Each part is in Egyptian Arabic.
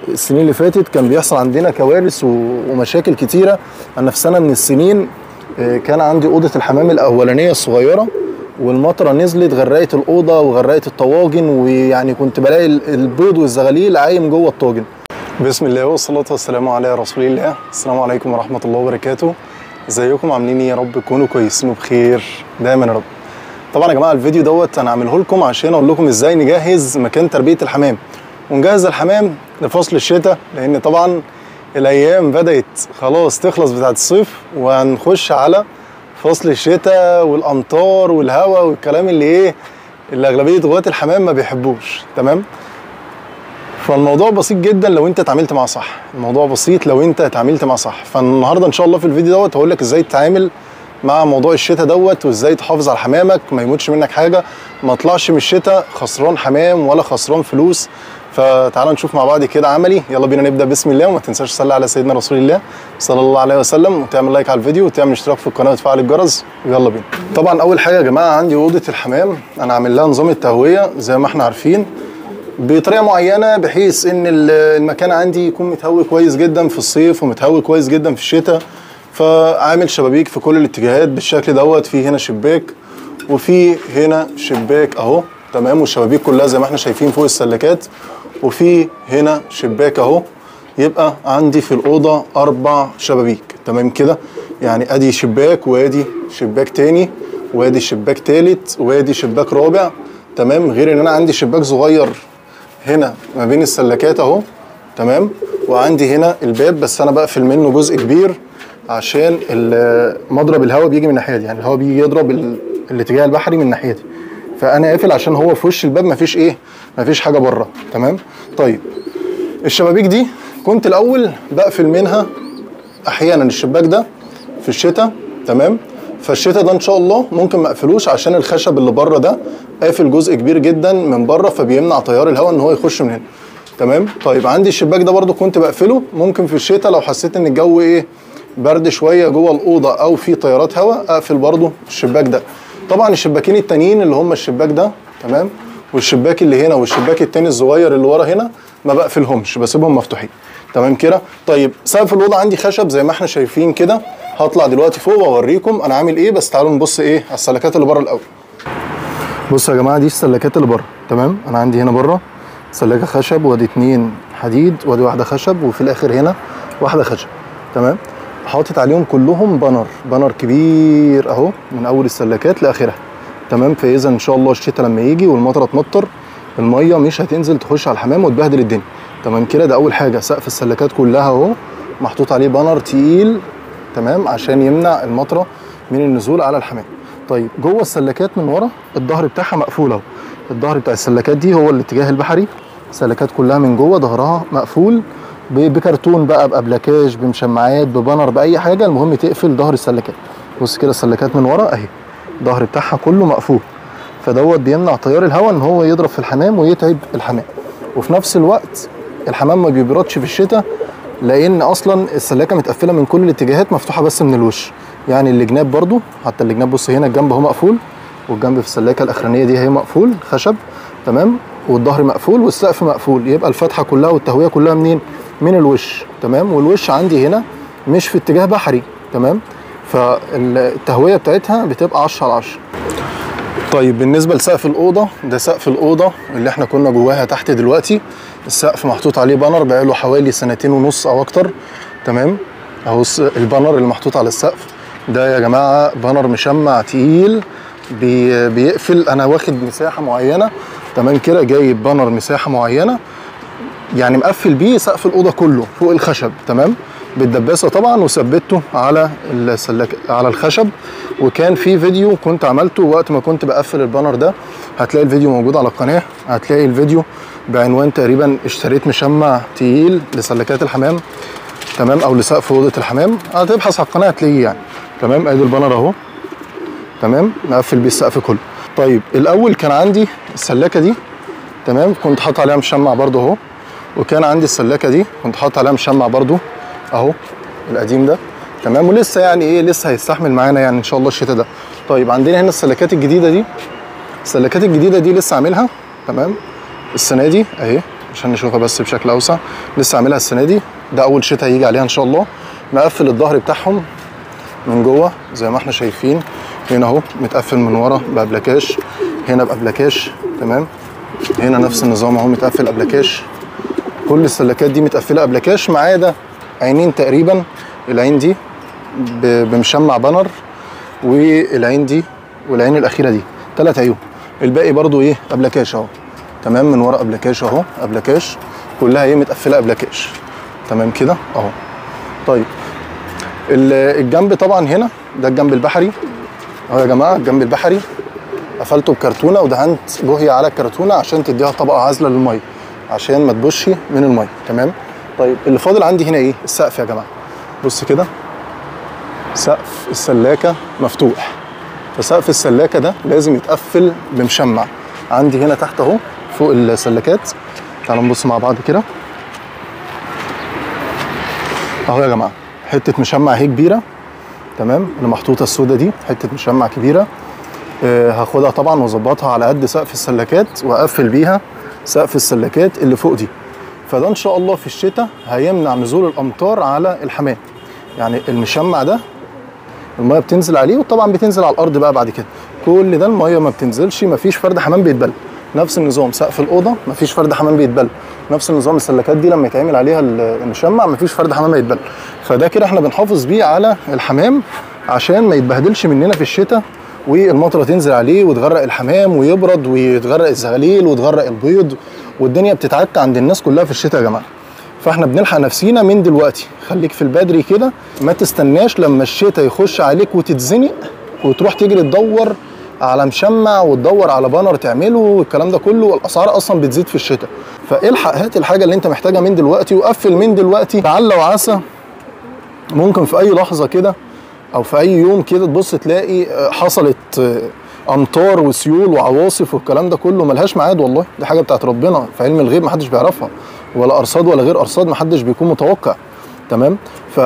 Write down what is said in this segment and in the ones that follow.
السنين اللي فاتت كان بيحصل عندنا كوارث و- ومشاكل كتيره انا في سنه من السنين آه، كان عندي اوضه الحمام الاولانيه الصغيره والمطره نزلت غرقت الاوضه وغرقت الطواجن ويعني كنت بلاقي ال- البيض والزغاليل عايم جوه الطاجن بسم الله والصلاة والسلام على رسول الله السلام عليكم ورحمة الله وبركاته ازيكم عاملين ايه يا رب تكونوا كويسين وبخير دايما يا رب طبعا يا جماعة الفيديو دوت انا عامله لكم عشان اقول لكم ازاي نجهز مكان تربية الحمام ونجهز الحمام لفصل الشتاء لان طبعا الايام بدأت خلاص تخلص بتاعت الصيف وهنخش على فصل الشتاء والامطار والهواء والكلام اللي ايه اللي اغلبية غواة الحمام ما بيحبوش تمام فالموضوع بسيط جدا لو انت اتعاملت معاه صح الموضوع بسيط لو انت اتعاملت معاه صح فالنهارده ان شاء الله في الفيديو دوت هقول لك ازاي تتعامل مع موضوع الشتاء دوت وازاي تحافظ على حمامك ما يموتش منك حاجه ما طلعش من الشتاء خسران حمام ولا خسران فلوس فتعالوا نشوف مع بعض كده عملي يلا بينا نبدا بسم الله وما تنساش تصلي على سيدنا رسول الله صلى الله عليه وسلم وتعمل لايك على الفيديو وتعمل اشتراك في القناه وتفعل الجرس ويلا بينا طبعا اول حاجه يا جماعه عندي اوضه الحمام انا عامل لها نظام التهويه زي ما احنا عارفين بطريقه معينه بحيث ان ال- المكان عندي يكون متهوي كويس جدا في الصيف ومتهوي كويس جدا في الشتاء فعامل شبابيك في كل الاتجاهات بالشكل دوت في هنا شباك وفي هنا شباك اهو تمام والشبابيك كلها زي ما احنا شايفين فوق السلكات وفي هنا شباك اهو يبقى عندي في الاوضه اربع شبابيك تمام كده يعني ادي شباك وادي شباك تاني وادي شباك تالت وادي شباك رابع تمام غير ان انا عندي شباك صغير هنا ما بين السلكات اهو تمام وعندي هنا الباب بس انا بقفل منه جزء كبير عشان ال- مضرب الهواء بيجي من الناحيه دي يعني الهواء بيجي يضرب ال- الاتجاه البحري من الناحيه دي فانا قافل عشان هو في وش الباب مفيش ايه مفيش حاجه بره تمام طيب الشبابيك دي كنت الاول بقفل منها احيانا الشباك ده في الشتاء تمام فالشتاء ده ان شاء الله ممكن ما اقفلوش عشان الخشب اللي بره ده قافل جزء كبير جدا من بره فبيمنع تيار الهواء ان هو يخش من هنا تمام طيب عندي الشباك ده برده كنت بقفله ممكن في الشتاء لو حسيت ان الجو ايه برد شويه جوه الاوضه او في تيارات هواء اقفل برده الشباك ده طبعا الشباكين التانيين اللي هم الشباك ده تمام والشباك اللي هنا والشباك التاني الصغير اللي ورا هنا ما بقفلهمش بسيبهم مفتوحين تمام كده طيب سقف الاوضه عندي خشب زي ما احنا شايفين كده هطلع دلوقتي فوق واوريكم انا عامل ايه بس تعالوا نبص ايه على السلكات اللي بره الاول بصوا يا جماعه دي السلكات اللي بره تمام انا عندي هنا بره سلكه خشب وادي اتنين حديد وادي واحده خشب وفي الاخر هنا واحده خشب تمام حاطط عليهم كلهم بانر بانر كبير اهو من اول السلكات لاخرها تمام فاذا ان شاء الله الشتاء لما يجي والمطره تمطر الميه مش هتنزل تخش على الحمام وتبهدل الدنيا تمام كده ده اول حاجه سقف السلكات كلها اهو محطوط عليه بانر تقيل تمام عشان يمنع المطره من النزول على الحمام طيب جوه السلكات من ورا الظهر بتاعها مقفول اهو الظهر بتاع السلكات دي هو الاتجاه البحري السلكات كلها من جوه ظهرها مقفول ب- بكرتون بقى بابلكاج بمشمعات ببانر باي حاجه المهم تقفل ظهر السلكات بص كده السلكات من ورا اهي الظهر بتاعها كله مقفول فدوت بيمنع تيار الهواء ان هو يضرب في الحمام ويتعب الحمام وفي نفس الوقت الحمام ما بيبردش في الشتاء لان اصلا السلاكه متقفله من كل الاتجاهات مفتوحه بس من الوش يعني الجناب برضو حتى الجناب بص هنا الجنب اهو مقفول والجنب في السلاكه الاخرانيه دي هي مقفول خشب تمام والظهر مقفول والسقف مقفول يبقى الفتحه كلها والتهويه كلها منين من الوش تمام والوش عندي هنا مش في اتجاه بحري تمام فالتهويه بتاعتها بتبقى 10 على 10 طيب بالنسبه لسقف الاوضه ده سقف الاوضه اللي احنا كنا جواها تحت دلوقتي السقف محطوط عليه بانر بقاله حوالي سنتين ونص او اكتر تمام اهو الس- البانر اللي محطوط على السقف ده يا جماعه بانر مشمع تقيل بي بيقفل انا واخد مساحه معينه تمام كده جايب بانر مساحه معينه يعني مقفل بيه سقف الاوضه كله فوق الخشب تمام بالدباسه طبعا وثبته على السلك على الخشب وكان في فيديو كنت عملته وقت ما كنت بقفل البانر ده هتلاقي الفيديو موجود على القناه هتلاقي الفيديو بعنوان تقريبا اشتريت مشمع تقيل لسلكات الحمام تمام او لسقف اوضه الحمام هتبحث على القناه هتلاقيه يعني تمام ادي البانر اهو تمام مقفل بيه السقف كله طيب الاول كان عندي السلاكه دي تمام كنت حاطط عليها مشمع برضو اهو وكان عندي السلاكه دي كنت حاطط عليها مشمع برضو اهو القديم ده تمام ولسه يعني ايه لسه هيستحمل معانا يعني ان شاء الله الشتاء ده طيب عندنا هنا السلكات الجديده دي السلكات الجديده دي لسه عاملها تمام السنه دي اهي عشان نشوفها بس بشكل اوسع لسه عاملها السنه دي ده اول شتاء هيجي عليها ان شاء الله مقفل الظهر بتاعهم من جوه زي ما احنا شايفين هنا اهو متقفل من ورا بابلكاش هنا بابلكاش تمام هنا نفس النظام اهو متقفل ابلكاش كل السلكات دي متقفله ابلكاش ما عدا عينين تقريبا العين دي ب- بمشمع بانر والعين دي والعين الاخيره دي ثلاث عيون الباقي برضو ايه ابلكاش اهو تمام من ورا ابلكاش اهو ابلكاش كلها ايه متقفله ابلكاش تمام كده اهو طيب ال- الجنب طبعا هنا ده الجنب البحري اهو يا جماعه الجنب البحري قفلته بكرتونه ودهنت جهيه على الكرتونه عشان تديها طبقه عازله للميه عشان ما تبوش من الميه تمام طيب اللي فاضل عندي هنا ايه السقف يا جماعه بص كده سقف السلاكه مفتوح فسقف السلاكه ده لازم يتقفل بمشمع عندي هنا تحت اهو فوق السلاكات تعالوا نبص مع بعض كده اهو يا جماعه حته مشمع اهي كبيره تمام اللي محطوطه السودا دي حته مشمع كبيره آه هاخدها طبعا واظبطها على قد سقف السلاكات واقفل بيها سقف السلاكات اللي فوق دي فده ان شاء الله في الشتاء هيمنع نزول الامطار على الحمام يعني المشمع ده الميه بتنزل عليه وطبعا بتنزل على الارض بقى بعد كده كل ده الميه ما بتنزلش ما فيش فرد حمام بيتبل نفس النظام سقف الاوضه ما فيش فرد حمام بيتبل نفس النظام السلكات دي لما يتعمل عليها ال- المشمع ما فيش فرد حمام هيتبل فده كده احنا بنحافظ بيه على الحمام عشان ما يتبهدلش مننا في الشتاء والمطره تنزل عليه وتغرق الحمام ويبرد ويتغرق الزغاليل وتغرق البيض والدنيا بتتعك عند الناس كلها في الشتاء يا جماعه فاحنا بنلحق نفسينا من دلوقتي خليك في البدري كده ما تستناش لما الشتاء يخش عليك وتتزنق وتروح تجري تدور على مشمع وتدور على بانر تعمله والكلام ده كله والاسعار اصلا بتزيد في الشتاء فالحق هات الحاجه اللي انت محتاجها من دلوقتي وقفل من دلوقتي لعل وعسى ممكن في اي لحظه كده او في اي يوم كده تبص تلاقي آه، حصلت آه، امطار وسيول وعواصف والكلام ده كله ملهاش ميعاد والله دي حاجه بتاعت ربنا في علم الغيب محدش بيعرفها ولا ارصاد ولا غير ارصاد محدش بيكون متوقع تمام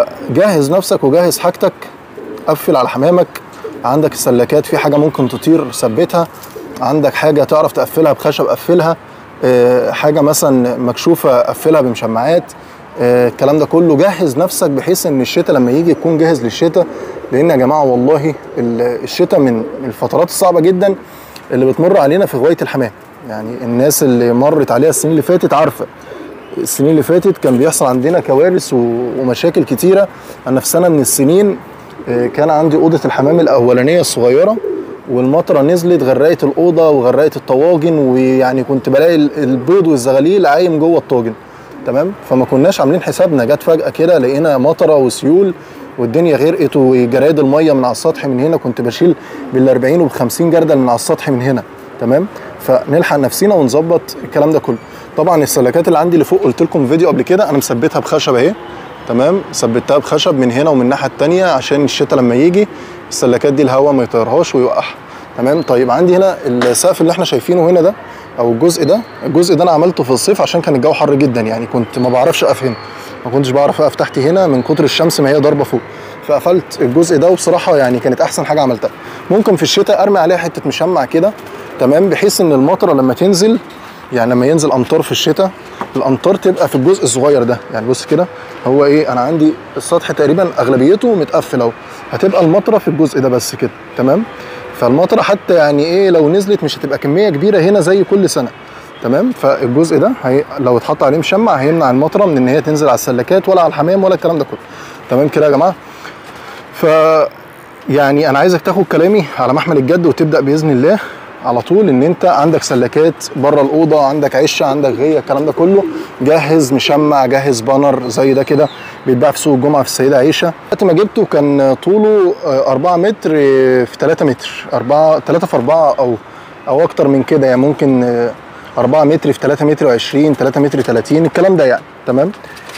فجهز نفسك وجهز حاجتك قفل على حمامك عندك السلكات في حاجه ممكن تطير ثبتها عندك حاجه تعرف تقفلها بخشب قفلها آه، حاجه مثلا مكشوفه قفلها بمشمعات آه، الكلام ده كله جهز نفسك بحيث ان الشتاء لما يجي تكون جاهز للشتاء لان يا جماعه والله ال- الشتاء من الفترات الصعبه جدا اللي بتمر علينا في غوايه الحمام يعني الناس اللي مرت عليها السنين اللي فاتت عارفه السنين اللي فاتت كان بيحصل عندنا كوارث و- ومشاكل كتيره انا في سنه من السنين آه، كان عندي اوضه الحمام الاولانيه الصغيره والمطره نزلت غرقت الاوضه وغرقت الطواجن ويعني كنت بلاقي ال- البيض والزغاليل عايم جوه الطاجن تمام فما كناش عاملين حسابنا جت فجاه كده لقينا مطره وسيول والدنيا غرقت وجرايد الميه من على السطح من هنا كنت بشيل بال 40 وب 50 جردل من على السطح من هنا تمام فنلحق نفسينا ونظبط الكلام ده كله طبعا السلكات اللي عندي اللي فوق قلت لكم فيديو قبل كده انا مثبتها بخشب اهي تمام ثبتها بخشب من هنا ومن الناحيه التانية عشان الشتاء لما يجي السلكات دي الهواء ما يطيرهاش ويوقعها تمام طيب عندي هنا السقف اللي احنا شايفينه هنا ده او الجزء ده الجزء ده انا عملته في الصيف عشان كان الجو حر جدا يعني كنت ما بعرفش اقف هنا ما كنتش بعرف اقف تحت هنا من كتر الشمس ما هي ضاربه فوق فقفلت الجزء ده وبصراحه يعني كانت احسن حاجه عملتها ممكن في الشتاء ارمي عليها حته مشمع كده تمام بحيث ان المطره لما تنزل يعني لما ينزل امطار في الشتاء الامطار تبقى في الجزء الصغير ده يعني بص كده هو ايه انا عندي السطح تقريبا اغلبيته متقفل اهو هتبقى المطره في الجزء ده بس كده تمام فالمطره حتى يعني ايه لو نزلت مش هتبقى كميه كبيره هنا زي كل سنه تمام فالجزء ده هي لو اتحط عليه مشمع هيمنع المطره من ان هي تنزل على السلكات ولا على الحمام ولا الكلام ده كله تمام كده يا جماعه ف يعني انا عايزك تاخد كلامي على محمل الجد وتبدا باذن الله على طول ان انت عندك سلكات بره الاوضه عندك عشه عندك غيه الكلام ده كله جهز مشمع جهز بانر زي ده كده بيتباع في سوق الجمعه في السيده عيشه وقت ما جبته كان طوله آه، 4 متر آه، في 3 متر 4 3 في 4 او او اكتر من كده يعني ممكن آه، 4 متر في 3 متر و20 3 متر 30 الكلام ده يعني تمام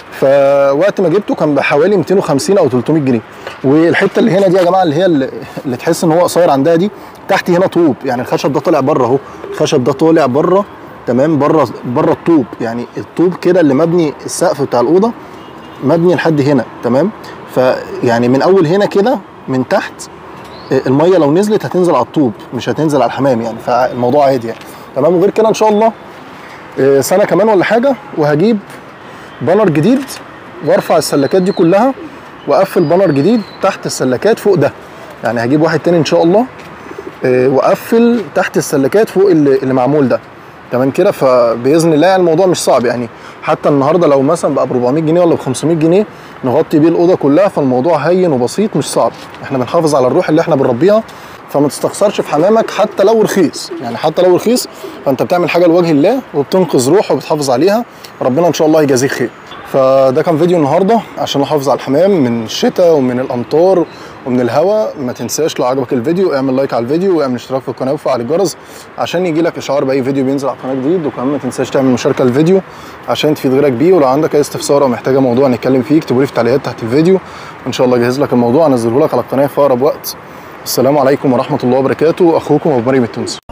فوقت ما جبته كان بحوالي 250 او 300 جنيه والحته اللي هنا دي يا جماعه اللي هي اللي, اللي تحس ان هو قصير عندها دي تحت هنا طوب يعني الخشب ده طالع بره اهو الخشب ده طالع بره تمام بره بره الطوب يعني الطوب كده اللي مبني السقف بتاع الاوضه مبني لحد هنا تمام فيعني من اول هنا كده من تحت الميه لو نزلت هتنزل على الطوب مش هتنزل على الحمام يعني فالموضوع عادي يعني تمام وغير كده ان شاء الله آه، سنه كمان ولا حاجه وهجيب بانر جديد وارفع السلكات دي كلها واقفل بانر جديد تحت السلكات فوق ده يعني هجيب واحد تاني ان شاء الله آه، واقفل تحت السلكات فوق اللي, اللي معمول ده تمام كده فباذن الله يعني الموضوع مش صعب يعني حتى النهارده لو مثلا بقى ب 400 جنيه ولا ب 500 جنيه نغطي بيه الاوضه كلها فالموضوع هين وبسيط مش صعب احنا بنحافظ على الروح اللي احنا بنربيها فما تستخسرش في حمامك حتى لو رخيص يعني حتى لو رخيص فانت بتعمل حاجه لوجه الله وبتنقذ روح وبتحافظ عليها ربنا ان شاء الله يجازيك خير فده كان فيديو النهارده عشان نحافظ على الحمام من الشتاء ومن الامطار ومن الهواء ما تنساش لو عجبك الفيديو اعمل لايك على الفيديو واعمل اشتراك في القناه وفعل الجرس عشان يجي لك اشعار باي فيديو بينزل على القناه جديد وكمان ما تنساش تعمل مشاركه للفيديو عشان تفيد غيرك بيه ولو عندك اي استفسار او محتاجه موضوع نتكلم فيه اكتبوا لي في التعليقات تحت الفيديو وان شاء الله اجهز لك الموضوع انزله لك على القناه في اقرب وقت السلام عليكم ورحمه الله وبركاته اخوكم ابو مريم التونسي